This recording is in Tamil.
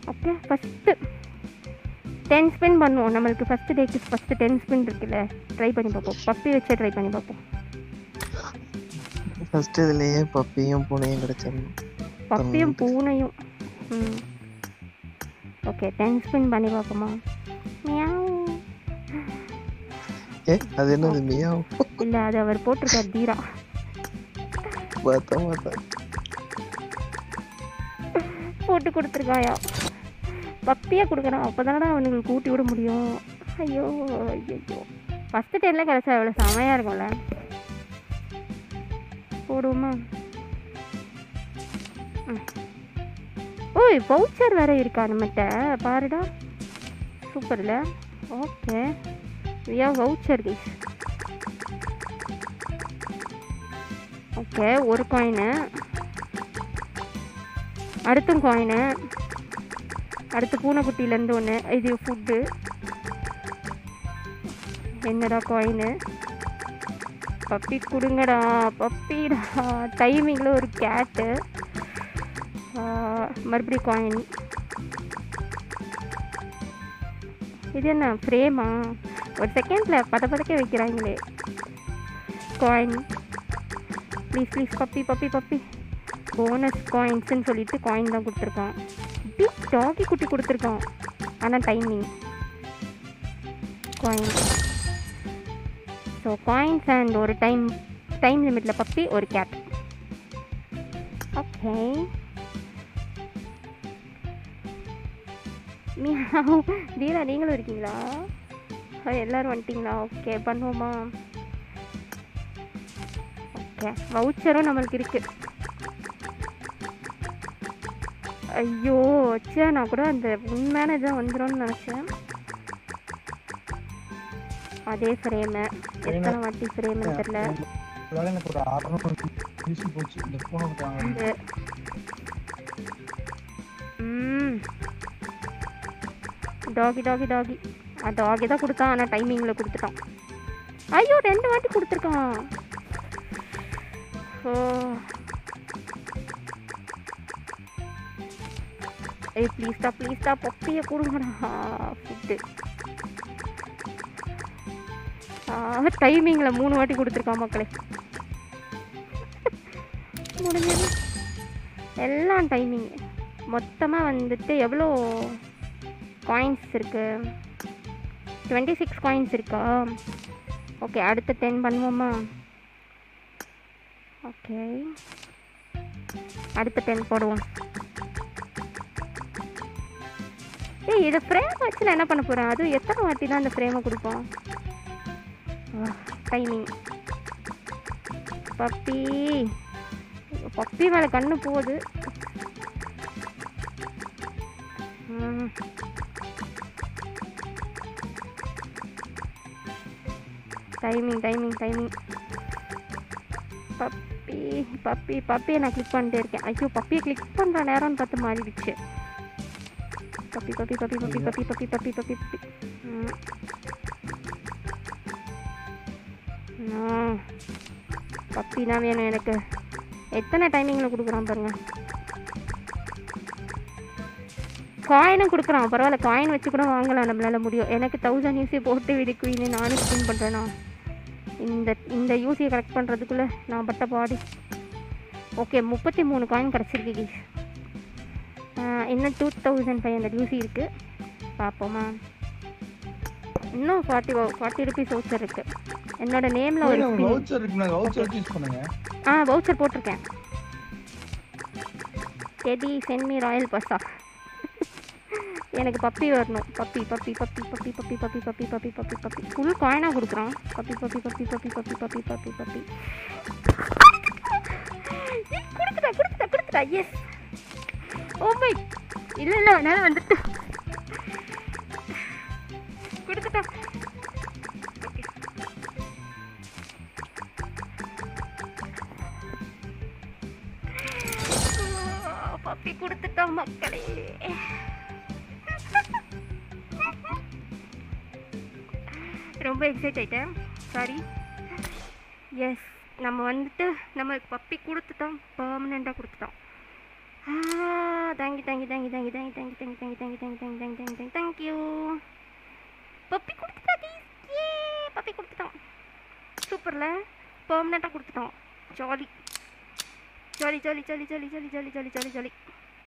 ஓகே ஃபஸ்ட்டு டென் ஸ்பின் பண்ணுவோம் நம்மளுக்கு ஃபஸ்ட்டு டேக்கு ஃபஸ்ட்டு டென் ஸ்பின் இருக்குல்ல ட்ரை பண்ணி பார்ப்போம் பப்பி வச்சே ட்ரை பண்ணி பார்ப்போம் ஃபர்ஸ்ட் இதுலயே பப்பியும் பூனையும் கிடைச்சிடணும் பப்பியும் பூனையும் ம் ஓகே டென் ஸ்பின் பண்ணி பார்ப்போமா மியாவ் ஏ அது என்னது மியாவும் இல்லை அது அவர் போட்டிருக்கார் தீரா பார்த்தா பார்த்தா போட்டு கொடுத்துருக்காயா பப்பியாக கொடுக்குறான் அப்போ தானடா அவனுங்களுக்கு ஊட்டி விட முடியும் ஐயோ ஐயோ ஃபஸ்ட்டு டென்னில் கிடச்சா எவ்வளோ செமையாக இருக்கும்ல போடுவோமா ம். ஓய் வவுச்சர் வேற இருக்கா நம்மகிட்ட பாருடா சூப்பர்ல okay yeah voucher guys okay ஒரு காயினு அடுத்தும் காயினு அடுத்து பூனைக்குட்டியிலேருந்து ஒன்று இது ஃபுட்டு என்னடா காயினு பப்பி கொடுங்கடா பப்பிடா டைமிங்கில் ஒரு கேட்டு மறுபடியும் காயின் இது என்ன ஃப்ரேமா ஒரு செகண்டில் பத பதக்க வைக்கிறாங்களே coin please please puppy puppy puppy bonus காயின்ஸ்னு சொல்லிட்டு காயின் தான் கொடுத்துருக்கான் பிக் டாகி குட்டி கொடுத்துருக்கான் ஆனால் timing coin so coins and ஒரு டைம் டைம் லிமிட்டில் பப்பி ஒரு கேட் ஓகே மியாவ் தீரா நீங்களும் இருக்கீங்களா ஆ, எல்லாரும் வந்துட்டீங்களா ஓகே பண்ணுவோமா ஓகே வவுச்சரும் நம்மளுக்கு இருக்கு ஐயோ வச்சா நான் கூட அந்த உண்மையான இதான் வந்துடும்னு நினச்சேன் அதே ஃப்ரேமு எத்தனை வாட்டி ஃப்ரேம்னு தெரில ஒருவேளை எனக்கு ஒரு அறுநூறு பீஸ் போச்சு இந்த பூனை கொடுத்தாங்க இது ம் டாகி டாகி டாகி டாகி தான் கொடுத்தான் ஆனால் டைமிங்கில் கொடுத்துட்டான் ஐயோ ரெண்டு வாட்டி கொடுத்துருக்கான் ஓ ஏய் ப்ளீஸ்டா ப்ளீஸ்டா பப்பியை கொடுங்கடா ஃபுட்டு டைமிங்கில் மூணு வாட்டி கொடுத்துருக்கான் மக்களே முடிஞ்சது எல்லாம் டைமிங் மொத்தமாக வந்துட்டு எவ்வளோ காயின்ஸ் இருக்கு டுவெண்ட்டி சிக்ஸ் காயின்ஸ் இருக்கா ஓகே அடுத்த டென் பண்ணுவோமா ஓகே அடுத்த டென் போடுவோம் ஏய் இதை ஃப்ரேம் வச்சு நான் என்ன பண்ண போகிறேன் அதுவும் எத்தனை வாட்டி தான் அந்த ஃப்ரேமை கொடுப்போம் டைமிங் பப்பி பப்பி மேலே கண்ணு போகுது ம். Timing timing timing puppy puppy பப்பியை நான் கிளிக் பண்ணிட்டே இருக்கேன் ஐயோ பப்பியை கிளிக் பண்ணுற நேரம்னு பார்த்து மாறிடுச்சு puppy puppy puppy puppy puppy puppy puppy puppy puppy ம். ம். பப்பி தான் வேணும் எனக்கு எத்தனை டைமிங்கில் கொடுக்குறான் பாருங்க காயினும் கொடுக்குறான் பரவாயில்ல காயின் வச்சு கூட வாங்கலாம் நம்மளால முடியும் எனக்கு தௌசண்ட் யூசி போட்டு விடு குயின்னு நானும் ஸ்பின் பண்ணுறேனா இந்த இந்த யூசியை கரெக்ட் பண்ணுறதுக்குள்ளே நான் பட்ட பாடி ஓகே முப்பத்தி மூணு காயின் கிடச்சிருக்கு கீஸ் இன்னும் two thousand five hundred UC இருக்குது பார்ப்போமா இன்னும் ஃபார்ட்டி ஃபார்ட்டி ருபீஸ் வவுச்சர் இருக்குது என்னோட நேமில் ஒரு spin- வவுச்சர் இருக்குங்க வவுச்சர் யூஸ் பண்ணுங்க ஆ வவுச்சர் போட்டிருக்கேன் டெடி சென்மி ராயல் பஸ்ஸா எனக்கு பப்பி வரணும் puppy puppy puppy puppy puppy puppy puppy puppy puppy puppy full காயினாக கொடுக்குறான் puppy puppy puppy puppy puppy puppy puppy puppy கொடுத்துட்டா கொடுத்துட்டா கொடுத்துட்டா எஸ் ஓ மை இல்லை இல்லை என்னால் வந்துட்டு கொடுத்துட்டா பப்பி கொடுத்துட்டோம் மக்களே ரொம்ப எக்ஸைட் ஆயிட்டேன் சாரி எஸ் நம்ம வந்துட்டு நம்ம பப்பி கொடுத்துட்டோம் பர்மனெண்ட்டாக கொடுத்துட்டோம் thank you thank you thank you thank you thank you thank you thank you thank you thank you thank you thank you thank you thank you thank you puppy கொடுத்துட்டா ஏ பப்பி கொடுத்துட்டோம் சூப்பரில் பெர்மனெண்ட்டாக கொடுத்துட்டோம் jolly jolly jolly jolly jolly jolly jolly jolly jolly jolly